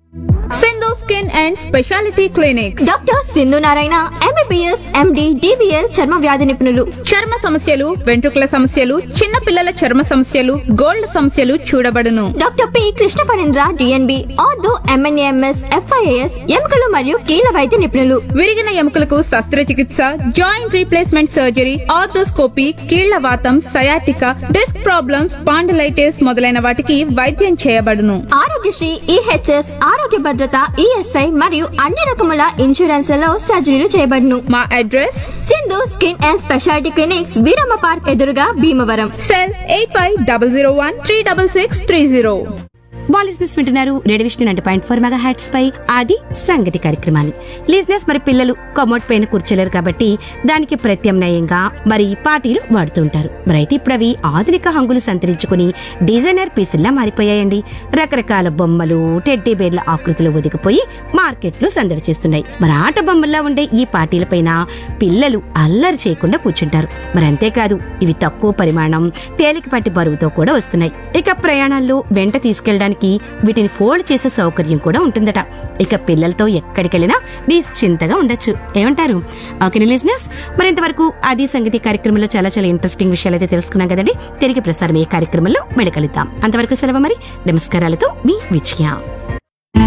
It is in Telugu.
Sindhu skin and speciality clinic doctor Sindhu Narayana MBBS MD DBL చర్మ వ్యాధి నిపుణులు చర్మ సమస్యలు వెంట్రుకల సమస్యలు చిన్న పిల్లల చర్మ సమస్యలు గోల్డ్ సమస్యలు చూడబడును doctor P Krishna Parendra DNB ortho MNAMS FIAS ఎముకలు మరియు కీళ్ళ వైద్య నిపుణులు విరిగిన ఎముకలకు శస్త్రచికిత్స జాయింట్ రీప్లేస్మెంట్ సర్జరీ ఆర్థోస్కోపీ కీళ్ల వాతం సయాటిక డిస్క్ ప్రాబ్లమ్స్ పాండలైటిస్ మొదలైన వాటికి వైద్యం చేయబడును ఆరోగ్యశ్రీ ఈహెచ్ఎస్ ఆరోగ్య భద్రత ఈఎస్ఐ మరియు అన్ని రకముల ఇన్సూరెన్స్లలో సర్జరీలు చేయబడును మా address Sindhu skin and speciality clinics Veeramma park ఎదురుగా Bhimavaram cell eight five double zero one three double six three zero బాలిస్నెస్ వింటున్నారు radio Vishnu ninety point four megahertz పై అది సంగతి కార్యక్రమాన్ని లిజినెస్ మరి పిల్లలు కమోడ్ పైన కూర్చోలేరు కాబట్టి దానికి ప్రత్యామ్నాయంగా మరి పాటీలు వాడుతుంటారు మరి అయితే ఇప్పుడు అవి ఆధునిక హంగులు సంతరించుకుని డిజైనర్ పీసుల్లా మారిపోయాయండి రకరకాల బొమ్మలు టెడ్డీ బేర్ల ఆకృతులు ఒదిగిపోయి మార్కెట్లో సందడి చేస్తున్నాయి మరి ఆట బొమ్మల్లా ఉండే ఈ పాటీల పైన పిల్లలు అల్లరి చేయకుండా కూర్చుంటారు మరి అంతేకాదు ఇవి తక్కువ పరిమాణం తేలికపాటి బరువుతో కూడా వస్తున్నాయి ఇక ప్రయాణాల్లో వెంట తీసుకెళ్ళడానికి వీటిని ఫోల్డ్ చేసే సౌకర్యం కూడా ఉంటుందట ఇక పిల్లలతో ఎక్కడికెళ్ళినా నిశ్చింతగా ఉండొచ్చు ఏమంటారు ఓకే లిజినెస్ మరి ఇంతవరకు అది సంగతి కార్యక్రమంలో చాలా చాలా ఇంట్రెస్టింగ్ విషయాలు అయితే తెలుసుకున్నాం కదండి తిరిగి ప్రసారం ఈ కార్యక్రమంలో మళ్ళీ కలుద్దాం అంతవరకు సెలవు మరి నమస్కారాలతో మీ విజయ